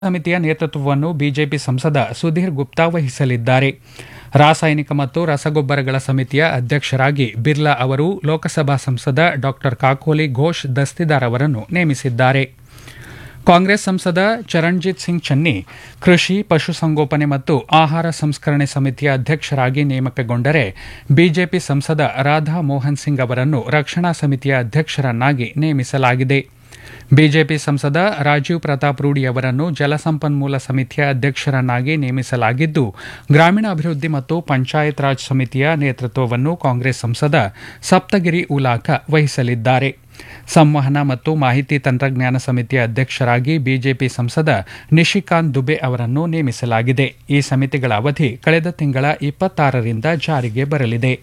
ಸಮಿತಿಯ ನೇತೃತ್ವವನ್ನು ಬಿಜೆಪಿ ಸಂಸದ ಸುಧೀರ್ ಗುಪ್ತಾ ವಹಿಸಲಿದ್ದಾರೆ ರಾಸಾಯನಿಕ ಮತ್ತು ರಸಗೊಬ್ಬರಗಳ ಸಮಿತಿಯ ಅಧ್ಯಕ್ಷರಾಗಿ ಬಿರ್ಲಾ ಅವರು ಲೋಕಸಭಾ ಸಂಸದ ಡಾ ಕಾಕೋಲಿ ಘೋಷ್ ದಸ್ತಿದಾರ್ ಅವರನ್ನು ನೇಮಿಸಿದ್ದಾರೆ ಕಾಂಗ್ರೆಸ್ ಸಂಸದ ಚರಣ್ಜಿತ್ ಸಿಂಗ್ ಚನ್ನಿ ಕೃಷಿ ಪಶುಸಂಗೋಪನೆ ಮತ್ತು ಆಹಾರ ಸಂಸ್ಕರಣೆ ಸಮಿತಿಯ ಅಧ್ಯಕ್ಷರಾಗಿ ನೇಮಕಗೊಂಡರೆ ಬಿಜೆಪಿ ಸಂಸದ ರಾಧಾ ಮೋಹನ್ ಸಿಂಗ್ ಅವರನ್ನು ರಕ್ಷಣಾ ಸಮಿತಿಯ ಅಧ್ಯಕ್ಷರನ್ನಾಗಿ ನೇಮಿಸಲಾಗಿದೆ ಬಿಜೆಪಿ ಸಂಸದ ರಾಜೀವ್ ಪ್ರತಾಪ್ ರೂಡಿ ಅವರನ್ನು ಜಲಸಂಪನ್ಮೂಲ ಸಮಿತಿಯ ಅಧ್ಯಕ್ಷರನ್ನಾಗಿ ನೇಮಿಸಲಾಗಿದ್ದು ಗ್ರಾಮೀಣಾಭಿವೃದ್ಧಿ ಮತ್ತು ಪಂಚಾಯತ್ ರಾಜ್ ಸಮಿತಿಯ ನೇತೃತ್ವವನ್ನು ಕಾಂಗ್ರೆಸ್ ಸಂಸದ ಸಪ್ತಗಿರಿ ಉಲಾಖ ವಹಿಸಲಿದ್ದಾರೆ ಸಂವಹನ ಮತ್ತು ಮಾಹಿತಿ ತಂತ್ರಜ್ಞಾನ ಸಮಿತಿಯ ಅಧ್ಯಕ್ಷರಾಗಿ ಬಿಜೆಪಿ ಸಂಸದ ನಿಶಿಕಾಂತ್ ದುಬೆ ಅವರನ್ನು ನೇಮಿಸಲಾಗಿದೆ ಈ ಸಮಿತಿಗಳ ಅವಧಿ ಕಳೆದ ತಿಂಗಳ ಇಪ್ಪತ್ತಾರರಿಂದ ಜಾರಿಗೆ ಬರಲಿದೆ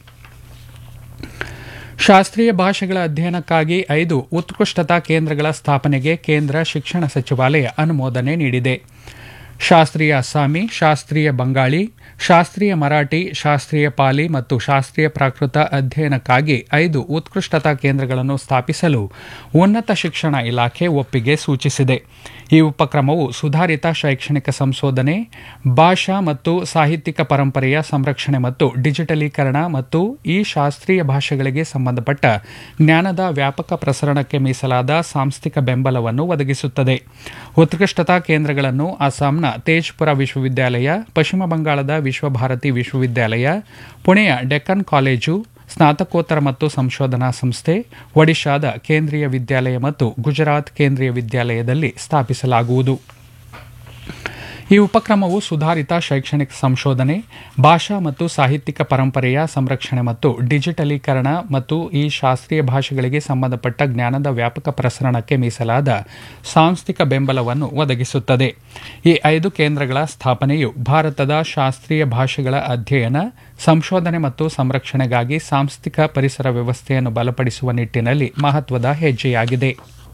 ಶಾಸ್ತ್ರೀಯ ಭಾಷೆಗಳ ಅಧ್ಯಯನಕ್ಕಾಗಿ ಐದು ಉತ್ಕೃಷ್ಟತಾ ಕೇಂದ್ರಗಳ ಸ್ಥಾಪನೆಗೆ ಕೇಂದ್ರ ಶಿಕ್ಷಣ ಸಚಿವಾಲಯ ಅನುಮೋದನೆ ನೀಡಿದೆ ಶಾಸ್ತ್ರೀಯ ಅಸ್ಸಾಮಿ ಶಾಸ್ತ್ರೀಯ ಬಂಗಾಳಿ ಶಾಸ್ತ್ರೀಯ ಮರಾಠಿ ಶಾಸ್ತ್ರೀಯ ಪಾಲಿ ಮತ್ತು ಶಾಸ್ತ್ರೀಯ ಪ್ರಾಕೃತ ಅಧ್ಯಯನಕ್ಕಾಗಿ ಐದು ಉತ್ಕೃಷ್ಟತಾ ಕೇಂದ್ರಗಳನ್ನು ಸ್ಥಾಪಿಸಲು ಉನ್ನತ ಶಿಕ್ಷಣ ಇಲಾಖೆ ಒಪ್ಪಿಗೆ ಸೂಚಿಸಿದೆ ಈ ಉಪಕ್ರಮವು ಸುಧಾರಿತ ಶೈಕ್ಷಣಿಕ ಸಂಶೋಧನೆ ಭಾಷಾ ಮತ್ತು ಸಾಹಿತ್ಯಿಕ ಪರಂಪರೆಯ ಸಂರಕ್ಷಣೆ ಮತ್ತು ಡಿಜಿಟಲೀಕರಣ ಮತ್ತು ಈ ಶಾಸ್ತ್ರೀಯ ಭಾಷೆಗಳಿಗೆ ಸಂಬಂಧಪಟ್ಟ ಜ್ಞಾನದ ವ್ಯಾಪಕ ಪ್ರಸರಣಕ್ಕೆ ಮೀಸಲಾದ ಸಾಂಸ್ಥಿಕ ಬೆಂಬಲವನ್ನು ಒದಗಿಸುತ್ತದೆ ಉತ್ಕೃಷ್ಟತಾ ಕೇಂದ್ರಗಳನ್ನು ಅಸ್ಸಾಂನ ತೇಜ್ಪುರ ವಿಶ್ವವಿದ್ಯಾಲಯ ಪಶ್ಚಿಮ ಬಂಗಾಳದ ವಿಶ್ವಭಾರತಿ ವಿಶ್ವವಿದ್ಯಾಲಯ ಪುಣೆಯ ಡೆಕ್ಕನ್ ಕಾಲೇಜು ಸ್ನಾತಕೋತ್ತರ ಮತ್ತು ಸಂಶೋಧನಾ ಸಂಸ್ಥೆ ಒಡಿಶಾದ ಕೇಂದ್ರೀಯ ವಿದ್ಯಾಲಯ ಮತ್ತು ಗುಜರಾತ್ ಕೇಂದ್ರೀಯ ವಿದ್ಯಾಲಯದಲ್ಲಿ ಸ್ಥಾಪಿಸಲಾಗುವುದು ಈ ಉಪಕ್ರಮವು ಸುಧಾರಿತ ಶೈಕ್ಷಣಿಕ ಸಂಶೋಧನೆ ಭಾಷಾ ಮತ್ತು ಸಾಹಿತ್ಯಿಕ ಪರಂಪರೆಯ ಸಂರಕ್ಷಣೆ ಮತ್ತು ಡಿಜಿಟಲೀಕರಣ ಮತ್ತು ಈ ಶಾಸ್ತ್ರೀಯ ಭಾಷೆಗಳಿಗೆ ಸಂಬಂಧಪಟ್ಟ ಜ್ಞಾನದ ವ್ಯಾಪಕ ಪ್ರಸರಣಕ್ಕೆ ಮೀಸಲಾದ ಸಾಂಸ್ಥಿಕ ಬೆಂಬಲವನ್ನು ಒದಗಿಸುತ್ತದೆ ಈ ಐದು ಕೇಂದ್ರಗಳ ಸ್ಥಾಪನೆಯು ಭಾರತದ ಶಾಸ್ತ್ರೀಯ ಭಾಷೆಗಳ ಅಧ್ಯಯನ ಸಂಶೋಧನೆ ಮತ್ತು ಸಂರಕ್ಷಣೆಗಾಗಿ ಸಾಂಸ್ಥಿಕ ಪರಿಸರ ವ್ಯವಸ್ಥೆಯನ್ನು ಬಲಪಡಿಸುವ ನಿಟ್ಟಿನಲ್ಲಿ ಮಹತ್ವದ ಹೆಜ್ಜೆಯಾಗಿದೆ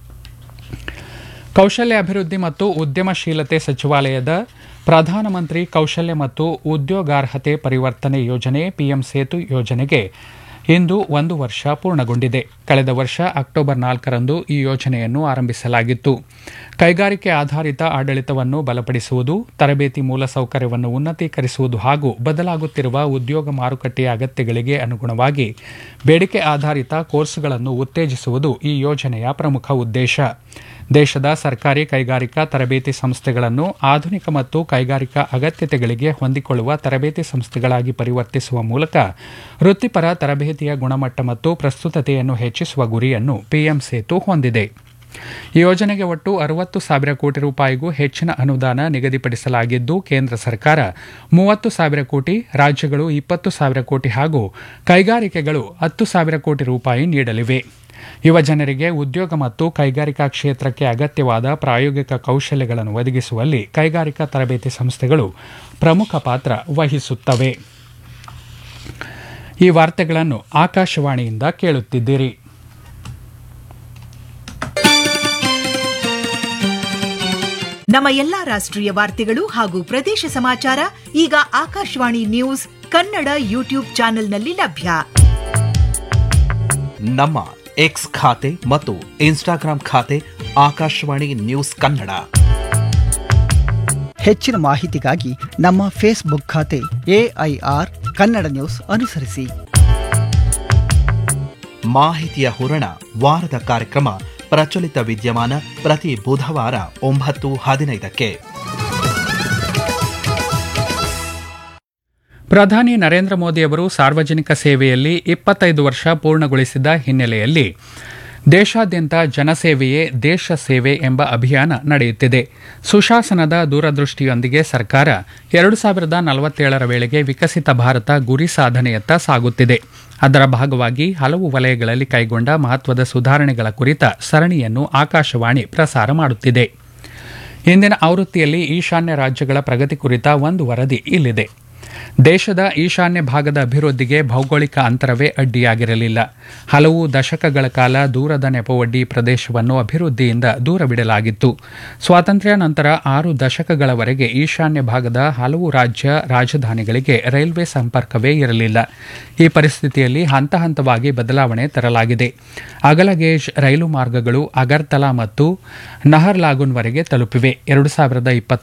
ಕೌಶಲ್ಯ ಅಭಿವೃದ್ಧಿ ಮತ್ತು ಉದ್ಯಮಶೀಲತೆ ಸಚಿವಾಲಯದ ಪ್ರಧಾನಮಂತ್ರಿ ಕೌಶಲ್ಯ ಮತ್ತು ಉದ್ಯೋಗಾರ್ಹತೆ ಪರಿವರ್ತನೆ ಯೋಜನೆ ಪಿಎಂ ಸೇತು ಯೋಜನೆಗೆ ಇಂದು ಒಂದು ವರ್ಷ ಪೂರ್ಣಗೊಂಡಿದೆ ಕಳೆದ ವರ್ಷ ಅಕ್ಟೋಬರ್ ನಾಲ್ಕರಂದು ಈ ಯೋಜನೆಯನ್ನು ಆರಂಭಿಸಲಾಗಿತ್ತು ಕೈಗಾರಿಕೆ ಆಧಾರಿತ ಆಡಳಿತವನ್ನು ಬಲಪಡಿಸುವುದು ತರಬೇತಿ ಮೂಲಸೌಕರ್ಯವನ್ನು ಉನ್ನತೀಕರಿಸುವುದು ಹಾಗೂ ಬದಲಾಗುತ್ತಿರುವ ಉದ್ಯೋಗ ಮಾರುಕಟ್ಟೆಯ ಅಗತ್ಯಗಳಿಗೆ ಅನುಗುಣವಾಗಿ ಬೇಡಿಕೆ ಆಧಾರಿತ ಕೋರ್ಸ್ಗಳನ್ನು ಉತ್ತೇಜಿಸುವುದು ಈ ಯೋಜನೆಯ ಪ್ರಮುಖ ಉದ್ದೇಶ ದೇಶದ ಸರ್ಕಾರಿ ಕೈಗಾರಿಕಾ ತರಬೇತಿ ಸಂಸ್ಥೆಗಳನ್ನು ಆಧುನಿಕ ಮತ್ತು ಕೈಗಾರಿಕಾ ಅಗತ್ಯತೆಗಳಿಗೆ ಹೊಂದಿಕೊಳ್ಳುವ ತರಬೇತಿ ಸಂಸ್ಥೆಗಳಾಗಿ ಪರಿವರ್ತಿಸುವ ಮೂಲಕ ವೃತ್ತಿಪರ ತರಬೇತಿಯ ಗುಣಮಟ್ಟ ಮತ್ತು ಪ್ರಸ್ತುತತೆಯನ್ನು ಹೆಚ್ಚಿಸುವ ಗುರಿಯನ್ನು ಪಿಎಂ ಸೇತು ಹೊಂದಿದೆ ಈ ಯೋಜನೆಗೆ ಒಟ್ಟು ಅರವತ್ತು ಸಾವಿರ ಕೋಟಿ ರೂಪಾಯಿಗೂ ಹೆಚ್ಚಿನ ಅನುದಾನ ನಿಗದಿಪಡಿಸಲಾಗಿದ್ದು ಕೇಂದ್ರ ಸರ್ಕಾರ ಮೂವತ್ತು ಸಾವಿರ ಕೋಟಿ ರಾಜ್ಯಗಳು ಇಪ್ಪತ್ತು ಸಾವಿರ ಕೋಟಿ ಹಾಗೂ ಕೈಗಾರಿಕೆಗಳು ಹತ್ತು ಸಾವಿರ ಕೋಟಿ ರೂಪಾಯಿ ನೀಡಲಿವೆ ಯುವ ಜನರಿಗೆ ಉದ್ಯೋಗ ಮತ್ತು ಕೈಗಾರಿಕಾ ಕ್ಷೇತ್ರಕ್ಕೆ ಅಗತ್ಯವಾದ ಪ್ರಾಯೋಗಿಕ ಕೌಶಲ್ಯಗಳನ್ನು ಒದಗಿಸುವಲ್ಲಿ ಕೈಗಾರಿಕಾ ತರಬೇತಿ ಸಂಸ್ಥೆಗಳು ಪ್ರಮುಖ ಪಾತ್ರ ವಹಿಸುತ್ತವೆ ಈ ವಾರ್ತೆಗಳನ್ನು ಆಕಾಶವಾಣಿಯಿಂದ ಕೇಳುತ್ತಿದ್ದೀರಿ ನಮ್ಮ ಎಲ್ಲಾ ರಾಷ್ಟ್ರೀಯ ವಾರ್ತೆಗಳು ಹಾಗೂ ಪ್ರದೇಶ ಸಮಾಚಾರ ಈಗ ಆಕಾಶವಾಣಿ ನ್ಯೂಸ್ ಕನ್ನಡ ಯೂಟ್ಯೂಬ್ ಚಾನೆಲ್ನಲ್ಲಿ ಲಭ್ಯ ನಮ್ಮ ಎಕ್ಸ್ ಖಾತೆ ಮತ್ತು ಇನ್ಸ್ಟಾಗ್ರಾಂ ಖಾತೆ ಆಕಾಶವಾಣಿ ನ್ಯೂಸ್ ಕನ್ನಡ ಹೆಚ್ಚಿನ ಮಾಹಿತಿಗಾಗಿ ನಮ್ಮ ಫೇಸ್ಬುಕ್ ಖಾತೆ ಎಐಆರ್ ಕನ್ನಡ ನ್ಯೂಸ್ ಅನುಸರಿಸಿ ಮಾಹಿತಿಯ ಹೂರಣ ವಾರದ ಕಾರ್ಯಕ್ರಮ ಪ್ರಚಲಿತ ವಿದ್ಯಮಾನ ಪ್ರತಿ ಬುಧವಾರ ಒಂಬತ್ತು ಹದಿನೈದಕ್ಕೆ ಪ್ರಧಾನಿ ನರೇಂದ್ರ ಮೋದಿ ಅವರು ಸಾರ್ವಜನಿಕ ಸೇವೆಯಲ್ಲಿ ಇಪ್ಪತ್ತೈದು ವರ್ಷ ಪೂರ್ಣಗೊಳಿಸಿದ ಹಿನ್ನೆಲೆಯಲ್ಲಿ ದೇಶಾದ್ಯಂತ ಜನಸೇವೆಯೇ ದೇಶ ಸೇವೆ ಎಂಬ ಅಭಿಯಾನ ನಡೆಯುತ್ತಿದೆ ಸುಶಾಸನದ ದೂರದೃಷ್ಟಿಯೊಂದಿಗೆ ಸರ್ಕಾರ ಎರಡು ಸಾವಿರದ ನಲವತ್ತೇಳರ ವೇಳೆಗೆ ವಿಕಸಿತ ಭಾರತ ಗುರಿ ಸಾಧನೆಯತ್ತ ಸಾಗುತ್ತಿದೆ ಅದರ ಭಾಗವಾಗಿ ಹಲವು ವಲಯಗಳಲ್ಲಿ ಕೈಗೊಂಡ ಮಹತ್ವದ ಸುಧಾರಣೆಗಳ ಕುರಿತ ಸರಣಿಯನ್ನು ಆಕಾಶವಾಣಿ ಪ್ರಸಾರ ಮಾಡುತ್ತಿದೆ ಇಂದಿನ ಆವೃತ್ತಿಯಲ್ಲಿ ಈಶಾನ್ಯ ರಾಜ್ಯಗಳ ಪ್ರಗತಿ ಕುರಿತ ಒಂದು ವರದಿ ಇಲ್ಲಿದೆ ದೇಶದ ಈಶಾನ್ಯ ಭಾಗದ ಅಭಿವೃದ್ಧಿಗೆ ಭೌಗೋಳಿಕ ಅಂತರವೇ ಅಡ್ಡಿಯಾಗಿರಲಿಲ್ಲ ಹಲವು ದಶಕಗಳ ಕಾಲ ದೂರದ ನೆಪವೊಡ್ಡಿ ಪ್ರದೇಶವನ್ನು ಅಭಿವೃದ್ಧಿಯಿಂದ ದೂರವಿಡಲಾಗಿತ್ತು ಸ್ವಾತಂತ್ರ್ಯ ನಂತರ ಆರು ದಶಕಗಳವರೆಗೆ ಈಶಾನ್ಯ ಭಾಗದ ಹಲವು ರಾಜ್ಯ ರಾಜಧಾನಿಗಳಿಗೆ ರೈಲ್ವೆ ಸಂಪರ್ಕವೇ ಇರಲಿಲ್ಲ ಈ ಪರಿಸ್ಥಿತಿಯಲ್ಲಿ ಹಂತ ಹಂತವಾಗಿ ಬದಲಾವಣೆ ತರಲಾಗಿದೆ ಅಗಲಗೇಜ್ ರೈಲು ಮಾರ್ಗಗಳು ಅಗರ್ತಲಾ ಮತ್ತು ನಹರ್ಲಾಗುನ್ವರೆಗೆ ತಲುಪಿವೆ ಎರಡು ಸಾವಿರದ